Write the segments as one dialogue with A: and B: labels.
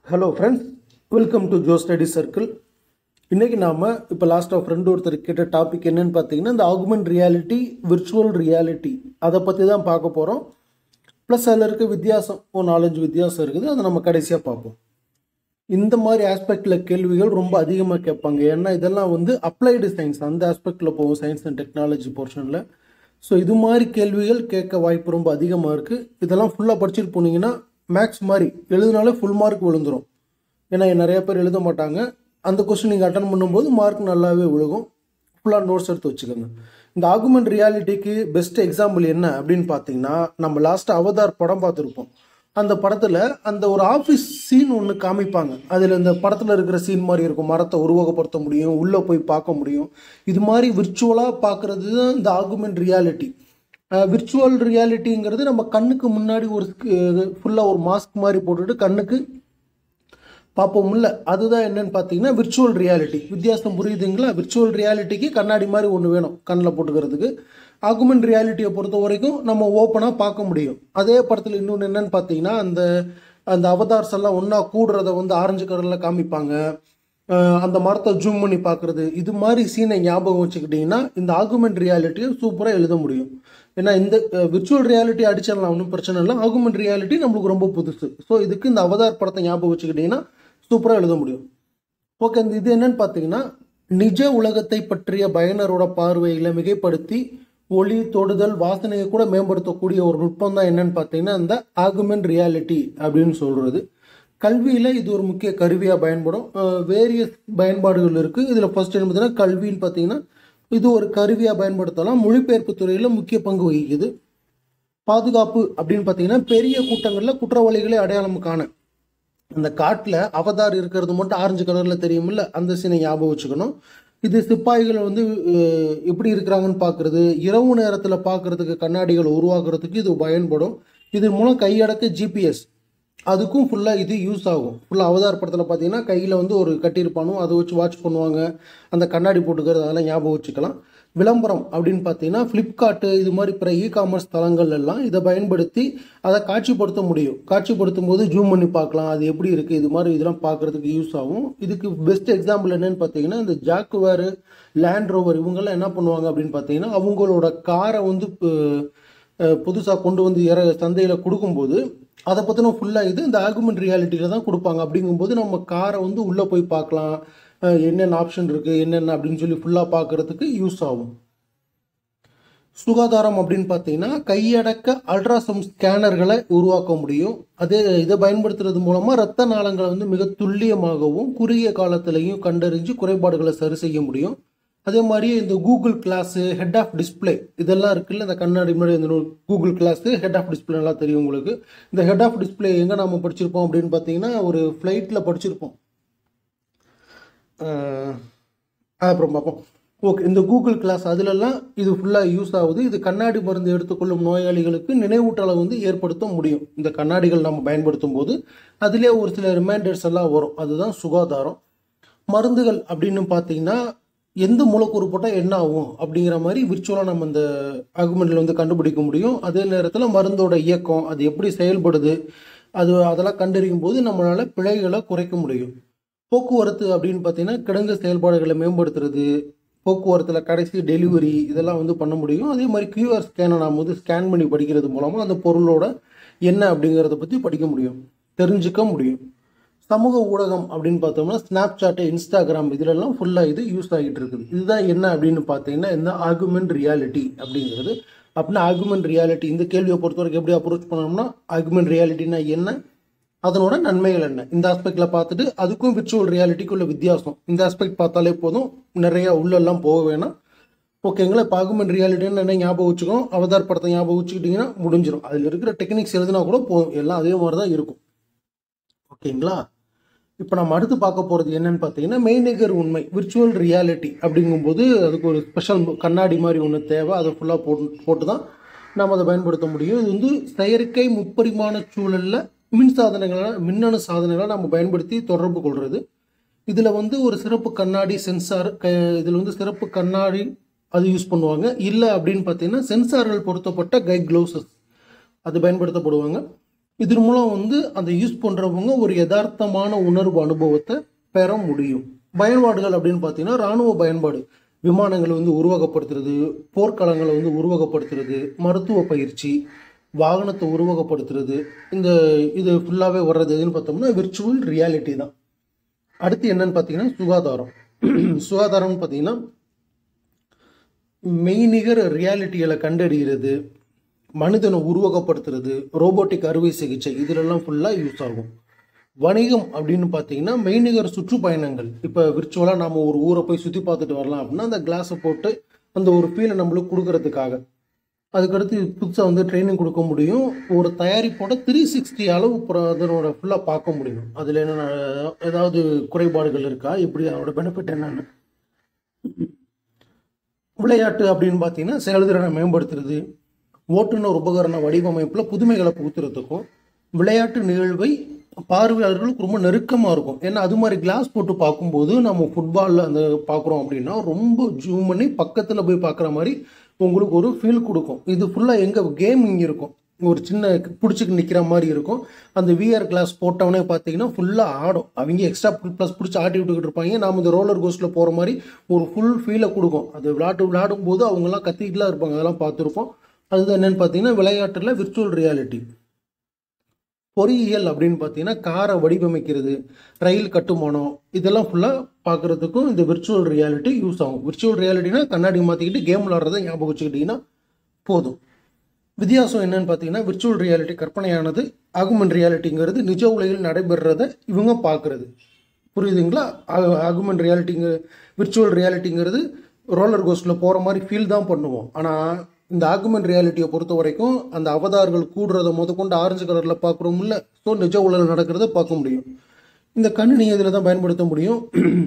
A: hello friends welcome to Jo study circle இன்றைக்கி நாம் இப்போ லாஸ்ட்டாக ஃப்ரெண்டு ஒருத்தர் கேட்ட டாபிக் என்னன்னு பார்த்தீங்கன்னா இந்த ஆகுமெண்ட் ரியாலிட்டி விர்ச்சுவல் ரியாலிட்டி அதை பற்றி தான் பார்க்க போகிறோம் ப்ளஸ் அதில் இருக்க வித்தியாசம் ஒரு நாலஞ்சு வித்தியாசம் இருக்குது அதை நம்ம கடைசியாக பார்ப்போம் இந்த மாதிரி ஆஸ்பெக்டில் கேள்விகள் ரொம்ப அதிகமாக கேட்பாங்க ஏன்னா இதெல்லாம் வந்து அப்ளைடு சயின்ஸ் அந்த ஆஸ்பெக்டில் போகும் சயின்ஸ் அண்ட் டெக்னாலஜி போர்ஷனில் ஸோ இது மாதிரி கேள்விகள் கேட்க வாய்ப்பு ரொம்ப அதிகமாக இருக்குது இதெல்லாம் ஃபுல்லாக படிச்சுட்டு போனீங்கன்னா மேக்ஸ் மாதிரி எழுதினாலே ஃபுல் மார்க் விழுந்துரும் ஏன்னா நிறைய பேர் எழுத மாட்டாங்க அந்த கொஸ்டின் நீங்கள் அட்டன் பண்ணும்போது மார்க் நல்லாவே விழுகும் ஃபுல்லாக நோட்ஸ் எடுத்து வச்சுக்கோங்க இந்த ஆகுமெண்ட் ரியாலிட்டிக்கு பெஸ்ட் எக்ஸாம்பிள் என்ன அப்படின்னு பார்த்தீங்கன்னா நம்ம லாஸ்ட் அவதார் படம் பார்த்துருப்போம் அந்த படத்தில் அந்த ஒரு ஆஃபீஸ் சீன் ஒன்று காமிப்பாங்க அதில் இந்த படத்தில் இருக்கிற சீன் மாதிரி இருக்கும் மரத்தை உருவகப்படுத்த முடியும் உள்ளே போய் பார்க்க முடியும் இது மாதிரி விர்ச்சுவலாக பார்க்குறது தான் இந்த ஆகுமெண்ட் ரியாலிட்டி விர்ச்சுவல் ரியாலிட்டிங்கிறது நம்ம கண்ணுக்கு முன்னாடி ஒரு ஃபுல்லாக ஒரு மாஸ்க் மாதிரி போட்டுட்டு கண்ணுக்கு பார்ப்போம்ல அதுதான் என்னன்னு பார்த்தீங்கன்னா விர்ச்சுவல் ரியாலிட்டி வித்தியாசம் புரியுதுங்களா விர்ச்சுவல் ரியாலிட்டிக்கு கண்ணாடி மாதிரி ஒன்று வேணும் கண்ணில் போட்டுக்கிறதுக்கு ஆகுமெண்ட் ரியாலிட்டியை பொறுத்த வரைக்கும் நம்ம ஓப்பனாக பார்க்க முடியும் அதே படத்தில் இன்னொன்று என்னன்னு பார்த்தீங்கன்னா அந்த அந்த அவதார்ஸ் எல்லாம் ஒன்றா கூடுறத வந்து ஆரஞ்சு கலரில் காமிப்பாங்க அஹ் அந்த மரத்தை ஜூம் பண்ணி பார்க்குறது இது மாதிரி சீனை ஞாபகம் வச்சுக்கிட்டிங்கன்னா இந்த ஆகுமெண்ட் ரியாலிட்டியை சூப்பராக எழுத முடியும் ஏன்னா இந்த விர்ச்சுவல் ரியாலிட்டி அடிச்சிடலாம் ஒன்றும் பிரச்சனை இல்லை ஆகுமெண்ட் ரியாலிட்டி நம்மளுக்கு ரொம்ப புதுசு ஸோ இதுக்கு இந்த அவதார் படத்தை ஞாபகம் வச்சுக்கிட்டிங்கன்னா சூப்பராக எழுத முடியும் ஓகே இந்த இது என்னன்னு பார்த்தீங்கன்னா நிஜ உலகத்தை பற்றிய பயனரோட பார்வைகளை மிகைப்படுத்தி ஒளி தொடுதல் வாசனையை கூட மேம்படுத்தக்கூடிய ஒரு நுட்பம் தான் என்னன்னு பார்த்தீங்கன்னா இந்த ஆகுமெண்ட் ரியாலிட்டி அப்படின்னு சொல்கிறது கல்வியில் இது ஒரு முக்கிய கருவியாக பயன்படும் வேரியஸ் பயன்பாடுகள் இருக்குது இதில் ஃபர்ஸ்ட் என்ன பார்த்தீங்கன்னா கல்வின்னு பார்த்தீங்கன்னா இது ஒரு கருவியாக பயன்படுத்தலாம் மொழிபெயர்ப்பு துறையில் முக்கிய பங்கு வகிக்குது பாதுகாப்பு அப்படின்னு பார்த்தீங்கன்னா பெரிய கூட்டங்களில் குற்றவாளிகளை அடையாளம் காண அந்த காட்டில் அவதார் இருக்கிறது மட்டும் ஆரஞ்சு கலரில் தெரியுமில்ல அந்த சீனை ஞாபகம் வச்சுக்கணும் இது சிப்பாய்கள் வந்து அஹ், எப்படி இருக்கிறாங்கன்னு பார்க்குறது இரவு நேரத்தில் பார்க்குறதுக்கு கண்ணாடிகளை உருவாக்குறதுக்கு இது பயன்படும் இது மூலம் கையடக்க ஜிபிஎஸ் அதுக்கும் ஃபுல்லாக இது யூஸ் ஆகும் ஃபுல்லாக அவதார் படத்தில் பார்த்தீங்கன்னா கையில் வந்து ஒரு கட்டியிருப்பானோ அதை வச்சு வாட்ச் பண்ணுவாங்க அந்த கண்ணாடி போட்டுக்கிறது அதெல்லாம் ஞாபகம் வச்சுக்கலாம் விளம்பரம் அப்படின்னு பார்த்தீங்கன்னா ஃப்ளிப்கார்ட்டு இது மாதிரி பிற இ காமர்ஸ் தளங்கள் எல்லாம் இதை பயன்படுத்தி அதை காட்சிப்படுத்த முடியும் காட்சிப்படுத்தும் போது ஜூம் பண்ணி பார்க்கலாம் அது எப்படி இருக்குது இது மாதிரி இதெல்லாம் பார்க்குறதுக்கு யூஸ் ஆகும் இதுக்கு பெஸ்ட் எக்ஸாம்பிள் என்னன்னு பார்த்தீங்கன்னா இந்த ஜாக்குவேர் லேண்ட் ரோவர் இவங்கெல்லாம் என்ன பண்ணுவாங்க அப்படின்னு பார்த்தீங்கன்னா அவங்களோட காரை வந்து புதுசாக கொண்டு வந்து இற சந்தையில் கொடுக்கும்போது அதை பற்றின ஃபுல்லாக இது இந்த ஆகுமெண்ட் ரியாலிட்டியில் தான் கொடுப்பாங்க அப்படிங்கும்போது நம்ம காரை வந்து உள்ளே போய் பார்க்கலாம் அஹ் என்னென்ன ஆப்ஷன் இருக்குது என்னென்ன அப்படின்னு சொல்லி ஃபுல்லாக பார்க்குறதுக்கு யூஸ் ஆகும் சுகாதாரம் அப்படின்னு பார்த்தீங்கன்னா கையடக்க அல்ட்ராசவுண்ட் ஸ்கேனர்களை உருவாக்க முடியும் அதே இதை பயன்படுத்துறது மூலமாக ரத்த நாளங்களை வந்து மிக துல்லியமாகவும் குறுகிய காலத்திலையும் கண்டறிஞ்சு குறைபாடுகளை சரி செய்ய முடியும் அதே மாதிரி இந்த Google glass head of display இதெல்லாம் இருக்குல்ல இந்த கண்ணாடி முன்னாடி இந்த Google glass head of display நல்லா தெரியும் உங்களுக்கு இந்த ஹெட் ஆஃப் டிஸ்பிளே எங்கே நாம படிச்சிருப்போம் அப்படின்னு பார்த்தீங்கன்னா ஒரு ஃப்ளைட்டில் படிச்சிருப்போம் அஹ் அப்புறம் பார்ப்போம் ஓகே இந்த கூகுள் கிளாஸ் அதிலெல்லாம் இது ஃபுல்லாக யூஸ் ஆகுது இது கண்ணாடி மருந்து எடுத்துக்கொள்ளும் நோயாளிகளுக்கு நினைவூட்டலை வந்து ஏற்படுத்த முடியும் இந்த கண்ணாடிகள் நம்ம பயன்படுத்தும் போது அதிலே ஒரு சில ரிமைண்டர்ஸ் எல்லாம் வரும் அதுதான் சுகாதாரம் மருந்துகள் அப்படின்னு பார்த்தீங்கன்னா எந்த மூலக்கூறு போட்டால் என்ன ஆகும் அப்படிங்கிற மாதிரி விர்ச்சுவலாக நம்ம இந்த ஆகுமெண்ட்டில் வந்து கண்டுபிடிக்க முடியும் அதே நேரத்தில் மருந்தோட இயக்கம் அது எப்படி செயல்படுது அது அதெல்லாம் கண்டறியும் போது நம்மளால் பிழைகளை குறைக்க முடியும் போக்குவரத்து அப்படின்னு பார்த்தீங்கன்னா கிடங்கு செயல்பாடுகளை மேம்படுத்துறது போக்குவரத்தில் கடைசி டெலிவரி இதெல்லாம் வந்து பண்ண முடியும் அதே மாதிரி கியூஆர் ஸ்கேனை நாம் வந்து ஸ்கேன் பண்ணி படிக்கிறது மூலமாக அந்த பொருளோட என்ன அப்படிங்கிறத பற்றி படிக்க முடியும் தெரிஞ்சுக்க முடியும் சமூக ஊடகம் அப்படின்னு பார்த்தோம்னா ஸ்னாப் சாட்டு இன்ஸ்டாகிராம் இதிலெல்லாம் ஃபுல்லாக இது யூஸ் ஆகிட்டு இருக்குது இதுதான் என்ன அப்படின்னு பார்த்தீங்கன்னா இந்த ஆகுமெண்ட் ரியாலிட்டி அப்படிங்கிறது அப்படின்னா ஆகுமெண்ட் ரியாலிட்டி இந்த கேள்வியை பொறுத்த வரைக்கும் எப்படி அப்ரோச் பண்ணோம்னா ஆகுமெண்ட் ரியாலிட்டினா என்ன அதனோட நன்மைகள் என்ன இந்த ஆஸ்பெக்டில் பார்த்துட்டு அதுக்கும் விர்ச்சுவல் ரியாலிட்டிக்கு உள்ள வித்தியாசம் இந்த ஆஸ்பெக்ட் பார்த்தாலே போதும் நிறைய உள்ளெல்லாம் போக வேணாம் ஓகேங்களா இப்போ ஆகுமெண்ட் ரியாலிட்டின்னு என்ன ஞாபகம் வச்சுக்கணும் அவதார் படத்தை ஞாபகம் வச்சுக்கிட்டிங்கன்னா முடிஞ்சிடும் அதில் இருக்கிற டெக்னிக்ஸ் எழுதினா கூட போதும் எல்லாம் அதே மாதிரி தான் இருக்கும் ஓகேங்களா இப்போ நம்ம அடுத்து பார்க்க போகிறது என்னன்னு பார்த்தீங்கன்னா மெய்நிகர் உண்மை விர்ச்சுவல் ரியாலிட்டி அப்படிங்கும்போது அதுக்கு ஒரு ஸ்பெஷல் கண்ணாடி மாதிரி ஒன்று தேவை அதை ஃபுல்லாக போட்டு போட்டு தான் நம்ம அதை பயன்படுத்த முடியும் இது வந்து செயற்கை முப்பரிமாண சூழலில் மின் சாதனங்களை மின்னணு சாதனங்களை நம்ம பயன்படுத்தி தொடர்பு கொள்வது இதில் வந்து ஒரு சிறப்பு கண்ணாடி சென்சார் க இதில் வந்து சிறப்பு கண்ணாடி அது யூஸ் பண்ணுவாங்க இல்லை அப்படின்னு பார்த்தீங்கன்னா சென்சார்கள் பொருத்தப்பட்ட கை க்ளவுசஸ் அது பயன்படுத்தப்படுவாங்க இதன் மூலம் வந்து அந்த யூஸ் பண்ணுறவங்க ஒரு யதார்த்தமான உணர்வு அனுபவத்தை பெற முடியும் பயன்பாடுகள் அப்படின்னு பார்த்தீங்கன்னா இராணுவ பயன்பாடு விமானங்களை வந்து உருவகப்படுத்துறது போர்க்களங்களை வந்து உருவகப்படுத்துறது மருத்துவ பயிற்சி வாகனத்தை உருவகப்படுத்துறது இந்த இது ஃபுல்லாகவே வர்றது எதுன்னு பார்த்தோம்னா விர்ச்சுவல் ரியாலிட்டி தான் அடுத்து என்னன்னு பார்த்தீங்கன்னா சுகாதாரம் சுகாதாரம்னு பார்த்தீங்கன்னா மெய்நிகர் ரியாலிட்டிகளை கண்டறிகிறது மனிதனை உருவகப்படுத்துறது ரோபோட்டிக் அறுவை சிகிச்சை இதிலெல்லாம் ஃபுல்லாக யூஸ் ஆகும் வணிகம் அப்படின்னு பார்த்தீங்கன்னா மெய்நிகர் சுற்றுப்பயணங்கள் இப்போ விர்ச்சுவலாக நம்ம ஒரு ஊரை போய் சுற்றி பார்த்துட்டு வரலாம் அப்படின்னா அந்த கிளாஸை போட்டு அந்த ஒரு ஃபீலை நம்மளுக்கு கொடுக்கறதுக்காக அதுக்கடுத்து புதுசாக வந்து ட்ரைனிங் கொடுக்க முடியும் ஒரு தயாரிப்போட த்ரீ சிக்ஸ்டி அளவு புற- அதனோட ஃபுல்லாக பார்க்க முடியும் அதில் என்னென்ன ஏதாவது குறைபாடுகள் இருக்கா எப்படி அதோட பெனிஃபிட் என்னென்னு விளையாட்டு அப்படின்னு பார்த்தீங்கன்னா செயல்திறனை மேம்படுத்துறது ஓட்டுநர் உபகரண வடிவமைப்பில் புதுமைகளை புகுத்துறதுக்கும் விளையாட்டு நிகழ்வை பார்வையாளர்களுக்கு ரொம்ப நெருக்கமாக இருக்கும் ஏன்னா அது மாதிரி கிளாஸ் போட்டு பார்க்கும்போது நம்ம ஃபுட்பாலில் அந்த பார்க்குறோம் அப்படின்னா ரொம்ப ஜூம் பண்ணி பக்கத்தில் போய் பார்க்குற மாதிரி உங்களுக்கு ஒரு ஃபீல் கொடுக்கும் இது ஃபுல்லாக எங்கே கேமிங் இருக்கும் ஒரு சின்ன பிடிச்சிக்கு நிற்கிற மாதிரி இருக்கும் அந்த விஆர் கிளாஸ் போட்டவனே பார்த்தீங்கன்னா ஃபுல்லாக ஆடும் அவங்க எக்ஸ்ட்ரா ப்ளஸ் பிடிச்சி ஆட்டி விட்டுக்கிட்டு இருப்பாங்க நாம் இந்த ரோலர் கோஸ்ட்டில் போகிற மாதிரி ஒரு ஃபுல் ஃபீலை கொடுக்கும் அது விளையாட்டு விளையாடும் போது அவங்கெல்லாம் கத்திக்கிட்டுலாம் இருப்பாங்க அதெல்லாம் பார்த்துருப்போம் அதுதான் என்னன்னு பார்த்தீங்கன்னா விளையாட்டில் விர்ச்சுவல் ரியாலிட்டி பொறியியல் அப்படின்னு பார்த்தீங்கன்னா காரை வடிவமைக்கிறது ரயில் கட்டுமானம் இதெல்லாம் ஃபுல்லாக பார்க்குறதுக்கும் இந்த விர்ச்சுவல் ரியாலிட்டி யூஸ் ஆகும் விர்ச்சுவல் ரியாலிட்டினா கண்ணாடி மாற்றிக்கிட்டு கேம் விளாட்றதை ஞாபகம் வச்சுக்கிட்டிங்கன்னா போதும் வித்தியாசம் என்னன்னு பார்த்தீங்கன்னா விர்ச்சுவல் ரியாலிட்டி கற்பனையானது ஆகுமெண்ட் ரியாலிட்டிங்கிறது நிஜ உலகில் நடைபெறத இவங்க பார்க்குறது புரியுதுங்களா ஆகுமெண்ட் ரியாலிட்டிங்க விர்ச்சுவல் ரியாலிட்டிங்கிறது ரோலர் கோஸ்டில் போகிற மாதிரி ஃபீல் தான் பண்ணுவோம் ஆனால் இந்த ஆகுமெண்ட் ரியாலிட்டியை பொறுத்த வரைக்கும் அந்த அவதார்கள் கூடுறத முத கொண்டு ஆரஞ்சு கலரில் பார்க்குறோம்ல ஸோ நிஜ உலகில் நடக்கிறத பார்க்க முடியும் இந்த கணினி இதில் தான் பயன்படுத்த முடியும்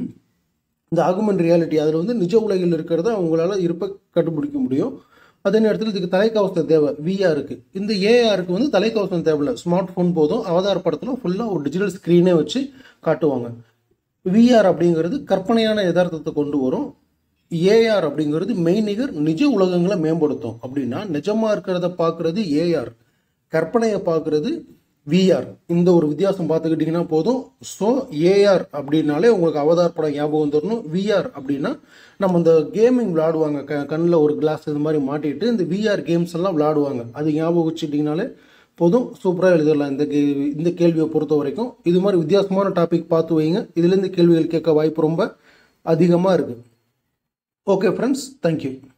A: இந்த ஆகுமெண்ட் ரியாலிட்டி அதில் வந்து நிஜ உலகில் இருக்கிறத அவங்களால இருப்ப கண்டுபிடிக்க முடியும் அதே நேரத்தில் இதுக்கு தலைக்கவசம் தேவை விஆருக்கு இந்த ஏஆருக்கு வந்து தலைக்கவசம் தேவையில்ல ஸ்மார்ட் ஃபோன் போதும் அவதார படத்தில் ஃபுல்லாக ஒரு டிஜிட்டல் ஸ்க்ரீனே வச்சு காட்டுவாங்க விஆர் அப்படிங்கிறது கற்பனையான யதார்த்தத்தை கொண்டு வரும் ஏஆர் அப்படிங்கிறது மெய்நிகர் நிஜ உலகங்களை மேம்படுத்தும் அப்படின்னா நிஜமா இருக்கிறத பார்க்கறது ஏஆர் கற்பனையை பார்க்கறது விஆர் இந்த ஒரு வித்தியாசம் பார்த்துக்கிட்டிங்கன்னா போதும் ஸோ ஏஆர் அப்படின்னாலே உங்களுக்கு அவதார் படம் ஞாபகம் வந்துடணும் விஆர் அப்படின்னா நம்ம இந்த கேமிங் விளாடுவாங்க க கண்ணில் ஒரு கிளாஸ் இது மாதிரி மாட்டிட்டு இந்த விஆர் கேம்ஸ் எல்லாம் விளாடுவாங்க அது ஞாபகம் வச்சுட்டிங்கனாலே போதும் சூப்பராக எழுதிடலாம் இந்த கே இந்த கேள்வியை பொறுத்த வரைக்கும் இது மாதிரி வித்தியாசமான டாபிக் பார்த்து வைங்க இதுலேருந்து கேள்விகள் கேட்க வாய்ப்பு ரொம்ப அதிகமாக இருக்குது ஓகே ஃப்ரெண்ட்ஸ் தேங்க்யூ